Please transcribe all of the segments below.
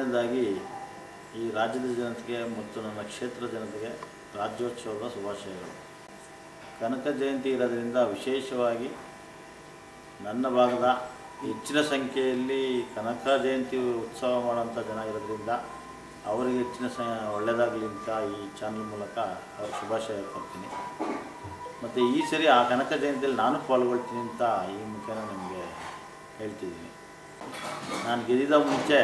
ಮೊದಲನೇದಾಗಿ ಈ ರಾಜ್ಯದ ಜನತೆಗೆ ಮತ್ತು ನನ್ನ ಕ್ಷೇತ್ರ ಜನತೆಗೆ ರಾಜ್ಯೋತ್ಸವದ ಶುಭಾಶಯಗಳು ಕನಕ ಜಯಂತಿ ಇರೋದ್ರಿಂದ ವಿಶೇಷವಾಗಿ ನನ್ನ ಭಾಗದ ಹೆಚ್ಚಿನ ಸಂಖ್ಯೆಯಲ್ಲಿ ಕನಕ ಜಯಂತಿ ಉತ್ಸವ ಮಾಡೋಂಥ ಜನ ಇರೋದ್ರಿಂದ ಅವರಿಗೆ ಹೆಚ್ಚಿನ ಸ ಒಳ್ಳೆಯದಾಗಲಿ ಅಂತ ಈ ಚಾನಲ್ ಮೂಲಕ ಅವ್ರ ಶುಭಾಶಯ ಕೊಡ್ತೀನಿ ಮತ್ತು ಈ ಸರಿ ಆ ಕನಕ ಜಯಂತಿಯಲ್ಲಿ ನಾನು ಪಾಲ್ಗೊಳ್ತೀನಿ ಅಂತ ಈ ಮುಖೇನ ನಿಮಗೆ ಹೇಳ್ತಿದ್ದೀನಿ ನಾನು ಗೆದ್ದಿದ್ದ ಮುಂಚೆ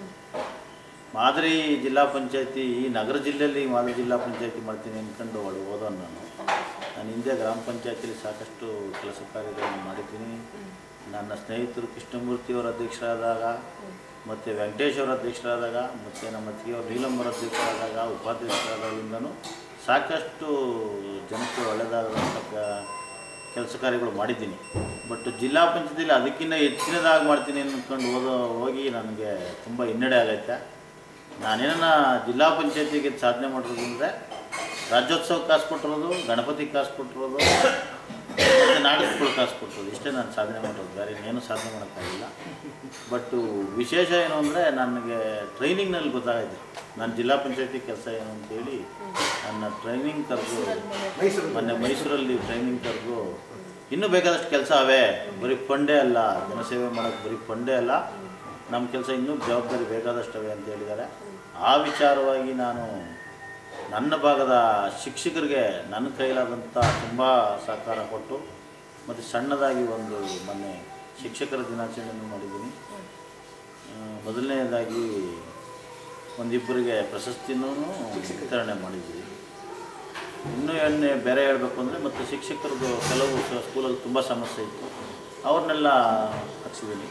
ಮಾದರಿ ಜಿಲ್ಲಾ ಪಂಚಾಯತಿ ಈ ನಗರ ಜಿಲ್ಲೆಯಲ್ಲಿ ಮಾದರಿ ಜಿಲ್ಲಾ ಪಂಚಾಯತಿ ಮಾಡ್ತೀನಿ ಅಂದ್ಕೊಂಡು ಒಳ್ಳೆ ಓದೋನು ನಾನು ನಾನು ಹಿಂದೆ ಗ್ರಾಮ ಪಂಚಾಯತಿಯಲ್ಲಿ ಸಾಕಷ್ಟು ಕೆಲಸ ಕಾರ್ಯಗಳನ್ನು ಮಾಡಿದ್ದೀನಿ ನನ್ನ ಸ್ನೇಹಿತರು ಕೃಷ್ಣಮೂರ್ತಿಯವರ ಅಧ್ಯಕ್ಷರಾದಾಗ ಮತ್ತು ವೆಂಕಟೇಶ್ ಅವರ ಅಧ್ಯಕ್ಷರಾದಾಗ ಮತ್ತು ನಮ್ಮ ಅತ್ತಿಗೆಯವರು ನೀಲಂಬರ ಅಧ್ಯಕ್ಷರಾದಾಗ ಉಪಾಧ್ಯಕ್ಷರಾದಾಗಿಂದನೂ ಸಾಕಷ್ಟು ಜನಕ್ಕೆ ಒಳ್ಳೆಯದಾದಂಥ ಕೆಲಸ ಕಾರ್ಯಗಳು ಮಾಡಿದ್ದೀನಿ ಬಟ್ ಜಿಲ್ಲಾ ಪಂಚಾಯತಿಯಲ್ಲಿ ಅದಕ್ಕಿಂತ ಹೆಚ್ಚಿನದಾಗಿ ಮಾಡ್ತೀನಿ ಅಂದ್ಕೊಂಡು ಓದೋ ಹೋಗಿ ನನಗೆ ತುಂಬ ಹಿನ್ನಡೆ ಆಗೈತೆ ನಾನೇನ ಜಿಲ್ಲಾ ಪಂಚಾಯತಿಗೆ ಸಾಧನೆ ಮಾಡಿರೋದು ಅಂದರೆ ರಾಜ್ಯೋತ್ಸವ ಕಾಸು ಕೊಟ್ಟಿರೋದು ಗಣಪತಿ ಕಾಸು ಕೊಟ್ಟಿರೋದು ಮತ್ತು ನಾಟಕಗಳು ಕಾಸು ಕೊಟ್ಟಿರೋದು ಇಷ್ಟೇ ನಾನು ಸಾಧನೆ ಮಾಡಿರೋದು ಬೇರೆ ಇನ್ನೇನು ಸಾಧನೆ ಮಾಡೋಕ್ಕಾಗಿಲ್ಲ ಬಟ್ಟು ವಿಶೇಷ ಏನು ಅಂದರೆ ನನಗೆ ಟ್ರೈನಿಂಗ್ನಲ್ಲಿ ಗೊತ್ತಾಗೈತೆ ನಾನು ಜಿಲ್ಲಾ ಪಂಚಾಯತಿ ಕೆಲಸ ಏನು ಅಂತೇಳಿ ನನ್ನ ಟ್ರೈನಿಂಗ್ ಕರೆದು ಮೊನ್ನೆ ಮೈಸೂರಲ್ಲಿ ಟ್ರೈನಿಂಗ್ ಕರೆದು ಇನ್ನೂ ಬೇಕಾದಷ್ಟು ಕೆಲಸ ಅವೇ ಬರೀ ಫಂಡೇ ಅಲ್ಲ ಜನಸೇವೆ ಮಾಡೋಕ್ಕೆ ಬರೀ ಫಂಡೇ ಅಲ್ಲ ನಮ್ಮ ಕೆಲಸ ಇನ್ನೂ ಜವಾಬ್ದಾರಿ ಬೇಕಾದಷ್ಟವೆ ಅಂತ ಹೇಳಿದ್ದಾರೆ ಆ ವಿಚಾರವಾಗಿ ನಾನು ನನ್ನ ಭಾಗದ ಶಿಕ್ಷಕರಿಗೆ ನನ್ನ ಕೈಲಾದಂಥ ತುಂಬ ಸಹಕಾರ ಕೊಟ್ಟು ಮತ್ತು ಸಣ್ಣದಾಗಿ ಒಂದು ಮೊನ್ನೆ ಶಿಕ್ಷಕರ ದಿನಾಚರಣೆಯನ್ನು ಮಾಡಿದ್ದೀನಿ ಆ, ಮೊದಲನೇದಾಗಿ ಒಂದಿಬ್ಬರಿಗೆ ಪ್ರಶಸ್ತಿನೂ ವಿತರಣೆ ಮಾಡಿದ್ದೀವಿ ಇನ್ನೂ ಎಣ್ಣೆ ಬೇರೆ ಹೇಳಬೇಕು ಅಂದರೆ ಮತ್ತು ಶಿಕ್ಷಕರದ್ದು ಕೆಲವು ಸ- ಸ್ಕೂಲಲ್ಲಿ ತುಂಬ ಸಮಸ್ಯೆ ಇತ್ತು ಅವ್ರನ್ನೆಲ್ಲ ಹಚ್ಚಿದ್ದೀನಿ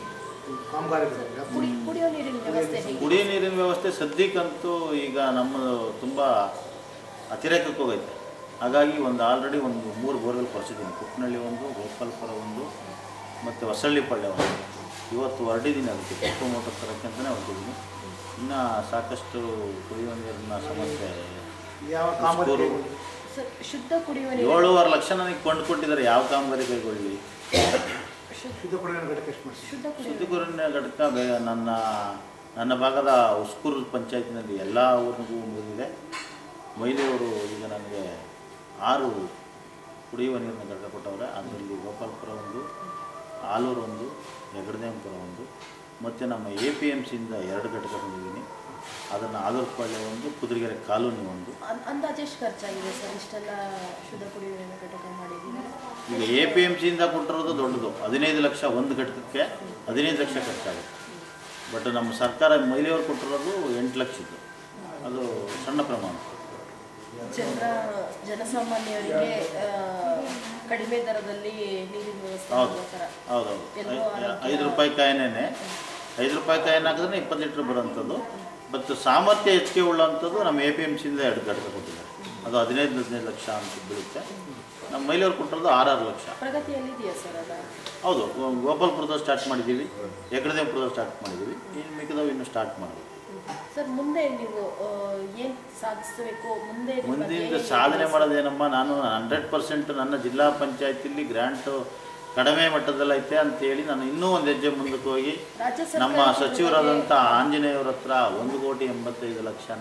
ಕುಡಿ ಕುಡಿಯೋ ನೀರಿನ ವ್ಯವಸ್ಥೆ ಹೇಗೆ ಕುಡಿಯ ನೀರಿನ ವ್ಯವಸ್ಥೆ ಸದ್ಯಕ್ಕಂತೂ ಈಗ ನಮ್ಮದು ತುಂಬ ಅತಿರೇಕಕ್ಕೆ ಹೋಗೈತೆ ಹಾಗಾಗಿ ಒಂದು ಆಲ್ರೆಡಿ ಒಂದು ಮೂರು ಬೋರ್ವೆಲ್ ಕೊರೆಸಿದ್ದೀನಿ ಕುಪ್ಪನಹಳ್ಳಿ ಒಂದು ಗೋಪಾಲ್ಪುರ ಒಂದು ಮತ್ತು ಹೊಸಳ್ಳಿಪಳ್ಳಿ ಒಂದು ಇವತ್ತು ಹೊರಡಿದ್ದೀನಿ ಅದಕ್ಕೆ ಕಪ್ಪು ಮೋಟರ್ ತರಕ್ಕೆ ಅಂತಲೇ ಹೊರಟಿದ್ದೀನಿ ಇನ್ನು ಸಾಕಷ್ಟು ಕುಡಿಯುವ ನೀರಿನ ಸಮಸ್ಯೆ ಯಾವ ಕಾಮಗಾರಿ ಸ್ಕೂರು ಸರ್ ಶುದ್ಧ ಕುಡಿಯುವ ನೀರು ಏಳುವರೆ ಲಕ್ಷ ನನಗೆ ಕೊಂಡುಕೊಟ್ಟಿದ್ದಾರೆ ಯಾವ ಕಾಮಗಾರಿ ಕೈಗೊಳ್ಳಿ ಶುದ್ಧ ಕುಡಿಯುವ ಘಟಕ ಎಷ್ಟು ಮಾಡಿಸಿ ಶುದ್ಧ ಕುಡಿಯುವ ಸುದ್ದಿಗುರಿನ ಘಟಕ ಬೇ ನನ್ನ ನನ್ನ ಭಾಗದ ಉಸ್ಕೂರು ಪಂಚಾಯತಿನಲ್ಲಿ ಎಲ್ಲ ಊರಿಗೂ ಮುಗಿದಿದೆ ಮಹಿಳೆಯವರು ಈಗ ನನಗೆ ಆರು ಕುಡಿಯುವ ನೀರಿನ ಘಟಕ ಕೊಟ್ಟವ್ರೆ ಅದರಲ್ಲಿ ಗೋಪಾಲ್ಪುರ ಒಂದು ಆಲೂರು ಒಂದು ಹೆಗಡದೇವಪುರ ಒಂದು ಮತ್ತು ನಮ್ಮ ಎ ಪಿ ಎಮ್ ಸಿಯಿಂದ ಎರಡು ಘಟಕ ಬಂದಿದ್ದೀನಿ ಅದನ್ನು ಆಲೂರುಪಾಳ್ಯ ಒಂದು ಕುದುರೆಗೆರೆ ಕಾಲೋನಿ ಒಂದು ಅನ್- ಅಂದಾಜು ಎಷ್ಟು ಖರ್ಚಾಗಿದೆ ಸರ್ ಇಷ್ಟೆಲ್ಲ ಶುದ್ಧ ಕುಡಿಯುವ ನೀರಿನ ಘಟಕ ಮಾಡಿದ್ದೀವಿ ಈಗ ಎ ಪಿ ಎಮ್ ಸಿಯಿಂದ ಕೊಟ್ಟಿರೋದು ದೊಡ್ಡದು ಹದಿನೈದು ಲಕ್ಷ ಒಂದು ಘಟಕಕ್ಕೆ ಹದಿನೈದು ಲಕ್ಷ ಖರ್ಚಾಗುತ್ತೆ ಬಟ್ ನಮ್ಮ ಸರ್ಕಾರ ಮಹಿಳೆಯವರು ಕೊಟ್ಟಿರೋದು ಎಂಟು ಲಕ್ಷದ್ದು ಅದು ಸಣ್ಣ ಪ್ರಮಾಣ ಜನರ ಜನಸಾಮಾನ್ಯರಿಗೆ ಆ, ಕಡಿಮೆ ದರದಲ್ಲಿ ನೀರಿನ ವ್ಯವಸ್ಥೆ ಹೌದು ಮಾಡೋ ಥರ ಹೌದೌದು ಎಲ್ಲರೂ ಐ- ಆರೋಗ್ಯ- ಐದು ರೂಪಾಯಿ ಕಾಯಿನೇ ಐದು ರೂಪಾಯಿ ಕಾಯಿನ ಹಾಕಿದ್ರೆ ಇಪ್ಪತ್ತು ಲೀಟ್ರ್ ಬರೋಂಥದ್ದು ಬಟ್ ಸಾಮರ್ಥ್ಯ ಹೆಚ್ಚಿಗೆ ಉಳ್ಳಂಥದ್ದು ನಮ್ಮ ಎ ಪಿ ಎಮ್ ಸಿಯಿಂದ ಎರಡು ಘಟಕ ಕೊಟ್ಟಿದ್ದಾರೆ ಅದು ಹದಿನೈದು ಹದಿನೈದು ಲಕ್ಷ ಅಂತ ಬೀಳುತ್ತೆ ನಮ್ಮ ಮಹಿಳೆಯವರು ಕೊಟ್ಟಿರೋದು ಆರಾರು ಲಕ್ಷ ಪ್ರಗತಿಯಲ್ಲಿದೆಯಾ ಸರ್ ಅದ ಹೌದು ಗೋ- ಗೋಪಾಲ್ಪುರದಲ್ಲಿ ಸ್ಟಾರ್ಟ್ ಮಾಡಿದ್ದೀವಿ ಹೆಗ್ರದೇವಪುರದಲ್ಲಿ ಸ್ಟಾರ್ಟ್ ಮಾಡಿದ್ದೀವಿ ಇನ್ನು ಮಿಕ್ಕಿದವು ಇನ್ನು ಸ್ಟಾರ್ಟ್ ಮಾಡಬೇಕು ಸರ್ ಮುಂದೆ ನೀವು ಏನು ಸಾಧಿಸಬೇಕು ಮುಂದೆ ನಿಮ್ಮ ಮುಂದಿನ ಧ್ಯೇಯ ಸಾಧನೆ ಏನು? ಮಾಡೋದೇನಮ್ಮ ನಾನು ಹಂಡ್ರೆಡ್ ಪರ್ಸೆಂಟ್ ನನ್ನ ಜಿಲ್ಲಾ ಪಂಚಾಯತಿಲಿ ಗ್ರ್ಯಾಂಟು ಕಡಿಮೆ ಮಟ್ಟದಲ್ಲೈತೆ ಅಂತೇಳಿ ನಾನು ಇನ್ನೂ ಒಂದು ಹೆಜ್ಜೆ ಮುಂದಕ್ಕೆ ಹೋಗಿ ರಾಜ್ಯ ಸರ್ಕಾರ ನಮ್ಮ ಇದ್ರ ಸಚಿವರಾದಂಥ ಆಂಜನೇಯವ್ರ ಹತ್ರ ಒಂದು ಕೋಟಿ ಎಂಬತ್ತೈದು ಲಕ್ಷನ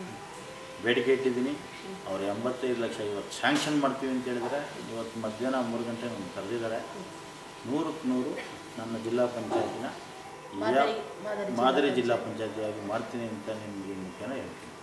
ಬೇಡಿಕೆ ಇಟ್ಟಿದ್ದೀನಿ ಅವ್ರು ಎಂಬತ್ತೈದು ಲಕ್ಷ ಇವತ್ತು ಸ್ಯಾಂಕ್ಷನ್ ಮಾಡ್ತೀವಿ ಅಂತ ಹೇಳಿದರೆ ಇವತ್ತು ಮಧ್ಯಾಹ್ನ ಮೂರು ಗಂಟೆ ನಮ್ಗೆ ಕರೆದಿದ್ದಾರೆ ನೂರಕ್ಕೆ ನೂರು ನನ್ನ ಜಿಲ್ಲಾ ಪಂಚಾಯತಿನ ಮಾದರಿ- ಮಾದರಿ ಜಿಲ್ಲಾ ಮಾದರಿ ಜಿಲ್ಲಾ ಪಂಚಾಯತಿಯಾಗಿ ಮಾಡ್ತೀನಿ ಅಂತ ನಿಮಗೆ ಮುಖ್ಯನ ಹೇಳ್ತೀನಿ